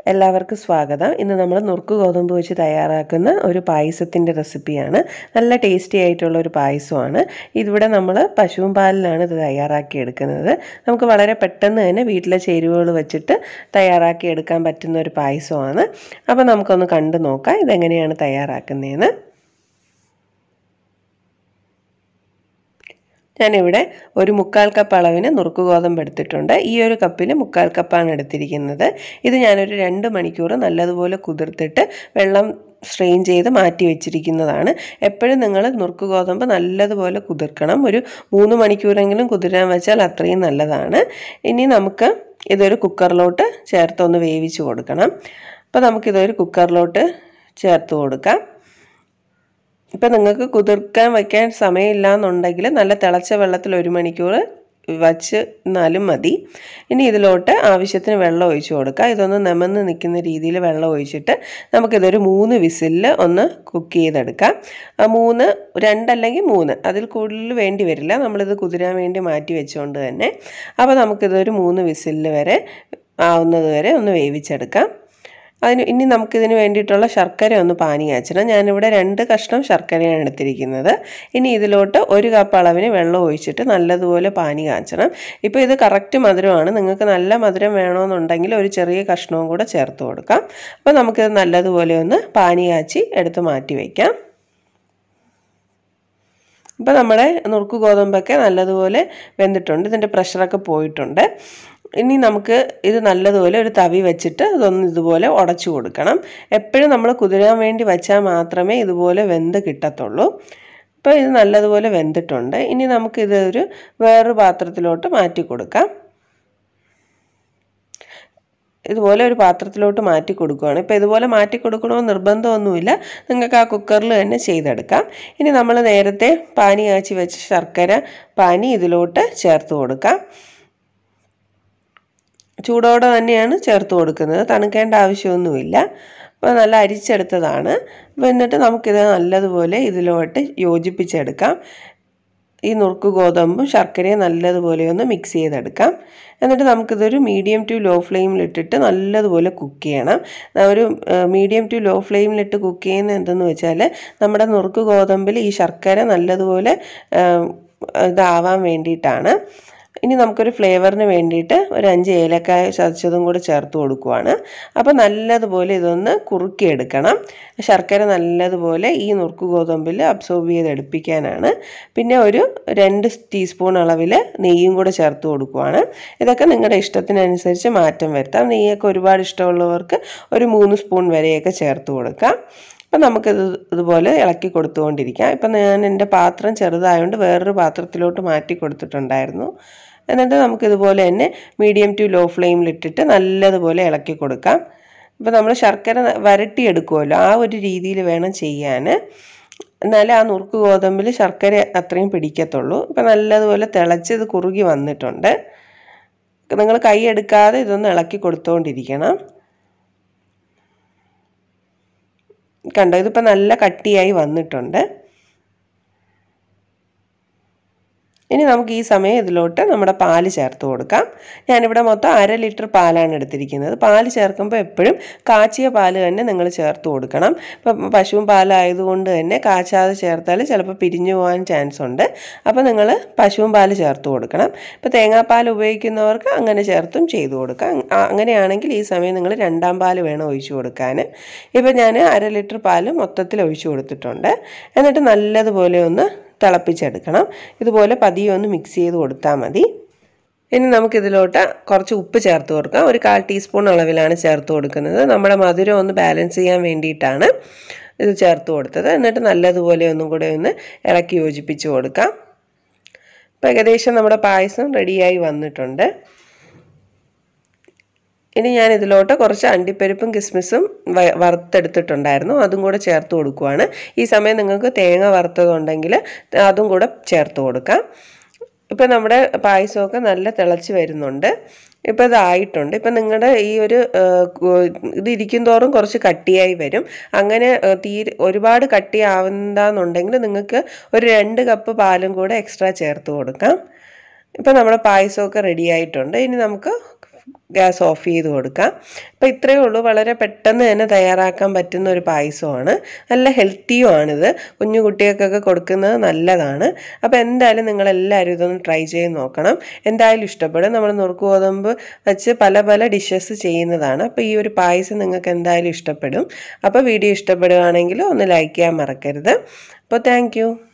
എല്ലാവർക്കും സ്വാഗതം ഇന്ന് നമ്മൾ നുറുക്ക് ഗോതമ്പ് വെച്ച് തയ്യാറാക്കുന്ന ഒരു പായസത്തിൻ്റെ റെസിപ്പിയാണ് നല്ല ടേസ്റ്റി ആയിട്ടുള്ള ഒരു പായസമാണ് ഇതിവിടെ നമ്മൾ പശുവും പാലിലാണ് ഇത് തയ്യാറാക്കി എടുക്കുന്നത് നമുക്ക് വളരെ പെട്ടെന്ന് തന്നെ വീട്ടിലെ ചേരുവകൾ വെച്ചിട്ട് തയ്യാറാക്കി എടുക്കാൻ പറ്റുന്ന ഒരു പായസമാണ് അപ്പോൾ നമുക്കൊന്ന് കണ്ടു നോക്കാം ഇതെങ്ങനെയാണ് തയ്യാറാക്കുന്നതെന്ന് ഞാനിവിടെ ഒരു മുക്കാൽ കപ്പ് അളവിന് നുറുക്ക് ഗോതമ്പ് എടുത്തിട്ടുണ്ട് ഈ ഒരു കപ്പിൽ മുക്കാൽ കപ്പാണ് എടുത്തിരിക്കുന്നത് ഇത് ഞാനൊരു രണ്ട് മണിക്കൂർ നല്ലതുപോലെ കുതിർത്തിട്ട് വെള്ളം സ്ട്രെയിൻ ചെയ്ത് മാറ്റി വെച്ചിരിക്കുന്നതാണ് എപ്പോഴും നിങ്ങൾ നുറുക്ക് ഗോതമ്പ് നല്ലതുപോലെ കുതിർക്കണം ഒരു മൂന്ന് മണിക്കൂറെങ്കിലും കുതിരാൻ വെച്ചാൽ അത്രയും നല്ലതാണ് ഇനി നമുക്ക് ഇതൊരു കുക്കറിലോട്ട് ചേർത്തൊന്ന് വേവിച്ച് കൊടുക്കണം അപ്പോൾ നമുക്കിതൊരു കുക്കറിലോട്ട് ചേർത്ത് കൊടുക്കാം ഇപ്പം നിങ്ങൾക്ക് കുതിർക്കാൻ വയ്ക്കാൻ സമയമില്ല എന്നുണ്ടെങ്കിൽ നല്ല തിളച്ച വെള്ളത്തിൽ ഒരു മണിക്കൂർ വച്ച് എന്നാലും മതി ഇനി ഇതിലോട്ട് ആവശ്യത്തിന് വെള്ളം ഒഴിച്ച് കൊടുക്കുക ഇതൊന്ന് നെമന്ന് നിൽക്കുന്ന രീതിയിൽ വെള്ളം ഒഴിച്ചിട്ട് നമുക്കിതൊരു മൂന്ന് വിസിലിൽ ഒന്ന് കുക്ക് ചെയ്തെടുക്കാം മൂന്ന് രണ്ടല്ലെങ്കിൽ മൂന്ന് അതിൽ കൂടുതൽ വേണ്ടി വരില്ല നമ്മളിത് കുതിരാൻ വേണ്ടി മാറ്റി വെച്ചുകൊണ്ട് തന്നെ അപ്പോൾ നമുക്കിതൊരു മൂന്ന് വിസിലിൽ വരെ ആവുന്നത് വരെ ഒന്ന് വേവിച്ചെടുക്കാം അതിന് ഇനി നമുക്കിതിന് വേണ്ടിയിട്ടുള്ള ശർക്കര ഒന്ന് പാനി കാച്ചണം ഞാനിവിടെ രണ്ട് കഷ്ണം ശർക്കരയാണ് എടുത്തിരിക്കുന്നത് ഇനി ഇതിലോട്ട് ഒരു കപ്പ് അളവിന് വെള്ളം ഒഴിച്ചിട്ട് നല്ലതുപോലെ പാനി കാച്ചണം ഇപ്പോൾ ഇത് കറക്റ്റ് മധുരമാണ് നിങ്ങൾക്ക് നല്ല മധുരം വേണമെന്നുണ്ടെങ്കിൽ ഒരു ചെറിയ കഷ്ണവും കൂടെ ചേർത്ത് കൊടുക്കാം അപ്പോൾ നമുക്കിത് നല്ലതുപോലെ ഒന്ന് പാനി കാച്ചി എടുത്ത് മാറ്റി വയ്ക്കാം ഇപ്പോൾ നമ്മുടെ നുറുക്ക് ഗോതമ്പൊക്കെ നല്ലതുപോലെ വെന്തിട്ടുണ്ട് ഇതിൻ്റെ പ്രഷറൊക്കെ പോയിട്ടുണ്ട് ഇനി നമുക്ക് ഇത് നല്ലതുപോലെ ഒരു തവി വെച്ചിട്ട് ഇതൊന്ന് ഇതുപോലെ ഉടച്ചു കൊടുക്കണം എപ്പോഴും നമ്മൾ കുതിരാൻ വേണ്ടി വെച്ചാൽ മാത്രമേ ഇതുപോലെ വെന്ത് കിട്ടത്തുള്ളൂ ഇപ്പോൾ ഇത് നല്ലതുപോലെ വെന്തിട്ടുണ്ട് ഇനി നമുക്കിതൊരു വേറൊരു പാത്രത്തിലോട്ട് മാറ്റി കൊടുക്കാം ഇതുപോലെ ഒരു പാത്രത്തിലോട്ട് മാറ്റി കൊടുക്കുകയാണ് ഇപ്പോൾ ഇതുപോലെ മാറ്റി കൊടുക്കണമെന്ന് നിർബന്ധമൊന്നുമില്ല നിങ്ങൾക്ക് ആ കുക്കറിൽ തന്നെ ചെയ്തെടുക്കാം ഇനി നമ്മൾ നേരത്തെ പാനി കാച്ചി വെച്ച ശർക്കര പാനി ഇതിലോട്ട് ചേർത്ത് കൊടുക്കാം ചൂടോടെ തന്നെയാണ് ചേർത്ത് കൊടുക്കുന്നത് തണുക്കേണ്ട ആവശ്യമൊന്നുമില്ല അപ്പോൾ നല്ല അരിച്ചെടുത്തതാണ് അപ്പോൾ എന്നിട്ട് നമുക്കിത് നല്ലതുപോലെ ഇതിലോട്ട് യോജിപ്പിച്ചെടുക്കാം ഈ നുറുക്ക് ഗോതമ്പും ശർക്കരയും നല്ലതുപോലെ ഒന്ന് മിക്സ് ചെയ്തെടുക്കാം എന്നിട്ട് നമുക്കിതൊരു മീഡിയം ടു ലോ ഫ്ലെയിമിലിട്ടിട്ട് നല്ലതുപോലെ കുക്ക് ചെയ്യണം ഒരു മീഡിയം ടു ലോ ഫ്ലെയിമിലിട്ട് കുക്ക് ചെയ്യുന്നത് എന്തെന്ന് വെച്ചാൽ നമ്മുടെ നുറുക്ക് ഗോതമ്പിൽ ഈ ശർക്കര നല്ലതുപോലെ ഇതാവാൻ വേണ്ടിയിട്ടാണ് ഇനി നമുക്കൊരു ഫ്ലേവറിന് വേണ്ടിയിട്ട് ഒരു അഞ്ച് ഏലക്കായ ചതച്ചതും കൂടി ചേർത്ത് കൊടുക്കുവാണ് അപ്പോൾ നല്ലതുപോലെ ഇതൊന്ന് കുറുക്കിയെടുക്കണം ശർക്കര നല്ലതുപോലെ ഈ നുറുക്ക് ഗോതമ്പിൽ അബ്സോർബ് ചെയ്തെടുപ്പിക്കാനാണ് പിന്നെ ഒരു രണ്ട് ടീസ്പൂൺ അളവിൽ നെയ്യും കൂടെ ചേർത്ത് കൊടുക്കുവാണ് ഇതൊക്കെ നിങ്ങളുടെ ഇഷ്ടത്തിനനുസരിച്ച് മാറ്റം വരുത്താം നെയ്യൊക്കെ ഒരുപാട് ഇഷ്ടമുള്ളവർക്ക് ഒരു മൂന്ന് സ്പൂൺ വരെയൊക്കെ ചേർത്ത് കൊടുക്കാം അപ്പം നമുക്കിത് ഇതുപോലെ ഇളക്കി കൊടുത്തുകൊണ്ടിരിക്കാം ഇപ്പം ഞാൻ എൻ്റെ പാത്രം ചെറുതായതുകൊണ്ട് വേറൊരു പാത്രത്തിലോട്ട് മാറ്റി കൊടുത്തിട്ടുണ്ടായിരുന്നു എന്നിട്ട് നമുക്കിതുപോലെ തന്നെ മീഡിയം ടു ലോ ഫ്ലെയിമിലിട്ടിട്ട് നല്ലതുപോലെ ഇളക്കി കൊടുക്കാം ഇപ്പം നമ്മൾ ശർക്കര വരട്ടിയെടുക്കുമല്ലോ ആ ഒരു രീതിയിൽ വേണം ചെയ്യാൻ എന്നാലേ ആ നുറുക്ക് ഗോതമ്പിൽ ശർക്കര അത്രയും പിടിക്കത്തുള്ളൂ ഇപ്പം നല്ലതുപോലെ തിളച്ച് ഇത് കുറുകി വന്നിട്ടുണ്ട് നിങ്ങൾ കൈ എടുക്കാതെ ഇതൊന്ന് ഇളക്കി കൊടുത്തുകൊണ്ടിരിക്കണം കണ്ടോ ഇതിപ്പോൾ നല്ല കട്ടിയായി വന്നിട്ടുണ്ട് ഇനി നമുക്ക് ഈ സമയം ഇതിലോട്ട് നമ്മുടെ പാല് ചേർത്ത് കൊടുക്കാം ഞാനിവിടെ മൊത്തം അര ലിറ്റർ പാലാണ് എടുത്തിരിക്കുന്നത് പാല് ചേർക്കുമ്പോൾ എപ്പോഴും കാച്ചിയ പാല് തന്നെ നിങ്ങൾ ചേർത്ത് കൊടുക്കണം ഇപ്പം പശുവും പാലായതുകൊണ്ട് തന്നെ കാച്ചാതെ ചേർത്താൽ ചിലപ്പോൾ പിരിഞ്ഞു പോകാൻ ചാൻസ് ഉണ്ട് അപ്പോൾ നിങ്ങൾ പശുവും പാല് ചേർത്ത് കൊടുക്കണം ഇപ്പോൾ തേങ്ങാപ്പാൽ ഉപയോഗിക്കുന്നവർക്ക് അങ്ങനെ ചേർത്തും ചെയ്തു കൊടുക്കാം അങ്ങനെയാണെങ്കിൽ ഈ സമയം നിങ്ങൾ രണ്ടാം പാല് വേണം ഒഴിച്ചു കൊടുക്കാൻ ഇപ്പോൾ ഞാൻ അര ലിറ്റർ പാല് മൊത്തത്തിൽ ഒഴിച്ചു കൊടുത്തിട്ടുണ്ട് എന്നിട്ട് നല്ലതുപോലെ ഒന്ന് തിളപ്പിച്ചെടുക്കണം ഇതുപോലെ പതിയെ ഒന്ന് മിക്സ് ചെയ്ത് കൊടുത്താൽ മതി ഇനി നമുക്കിതിലോട്ട് കുറച്ച് ഉപ്പ് ചേർത്ത് കൊടുക്കാം ഒരു കാൽ ടീസ്പൂൺ അളവിലാണ് ചേർത്ത് കൊടുക്കുന്നത് നമ്മുടെ മധുരം ഒന്ന് ബാലൻസ് ചെയ്യാൻ വേണ്ടിയിട്ടാണ് ഇത് ചേർത്ത് കൊടുത്തത് എന്നിട്ട് നല്ലതുപോലെ ഒന്നും കൂടെ ഒന്ന് ഇളക്കി യോജിപ്പിച്ച് കൊടുക്കാം ഇപ്പം ഏകദേശം നമ്മുടെ പായസം റെഡിയായി വന്നിട്ടുണ്ട് ഇനി ഞാൻ ഇതിലോട്ട് കുറച്ച് അണ്ടിപ്പരിപ്പും കിസ്മിസും വറുത്തെടുത്തിട്ടുണ്ടായിരുന്നു അതും കൂടെ ചേർത്ത് കൊടുക്കുവാണ് ഈ സമയം നിങ്ങൾക്ക് തേങ്ങ വറുത്തതുണ്ടെങ്കിൽ അതും കൂടെ ചേർത്ത് കൊടുക്കാം ഇപ്പം നമ്മുടെ പായസമൊക്കെ നല്ല തിളച്ച് വരുന്നുണ്ട് ഇപ്പോൾ ഇതായിട്ടുണ്ട് ഇപ്പം നിങ്ങളുടെ ഈ ഒരു ഇത് ഇരിക്കും തോറും കുറച്ച് കട്ടിയായി വരും അങ്ങനെ തീരെ ഒരുപാട് കട്ടിയാവുന്നതാണെന്നുണ്ടെങ്കിൽ നിങ്ങൾക്ക് ഒരു രണ്ട് കപ്പ് പാലും കൂടെ എക്സ്ട്രാ ചേർത്ത് കൊടുക്കാം ഇപ്പം നമ്മുടെ പായസമൊക്കെ റെഡി ആയിട്ടുണ്ട് ഇനി നമുക്ക് ഗ്യാസ് ഓഫ് ചെയ്ത് കൊടുക്കാം അപ്പോൾ ഇത്രയേ ഉള്ളൂ വളരെ പെട്ടെന്ന് തന്നെ തയ്യാറാക്കാൻ പറ്റുന്ന ഒരു പായസമാണ് നല്ല ഹെൽത്തിയും ആണിത് കുഞ്ഞു കുട്ടികൾക്കൊക്കെ കൊടുക്കുന്നത് നല്ലതാണ് അപ്പോൾ എന്തായാലും നിങ്ങളെല്ലാവരും ഇതൊന്ന് ട്രൈ ചെയ്ത് നോക്കണം എന്തായാലും ഇഷ്ടപ്പെടും നമ്മൾ നുറുക്ക് ഗോതമ്പ് വെച്ച് പല പല ഡിഷസ് ചെയ്യുന്നതാണ് അപ്പോൾ ഈ ഒരു പായസം നിങ്ങൾക്ക് എന്തായാലും ഇഷ്ടപ്പെടും അപ്പോൾ വീഡിയോ ഇഷ്ടപ്പെടുകയാണെങ്കിൽ ഒന്ന് ലൈക്ക് ചെയ്യാൻ മറക്കരുത് അപ്പോൾ താങ്ക്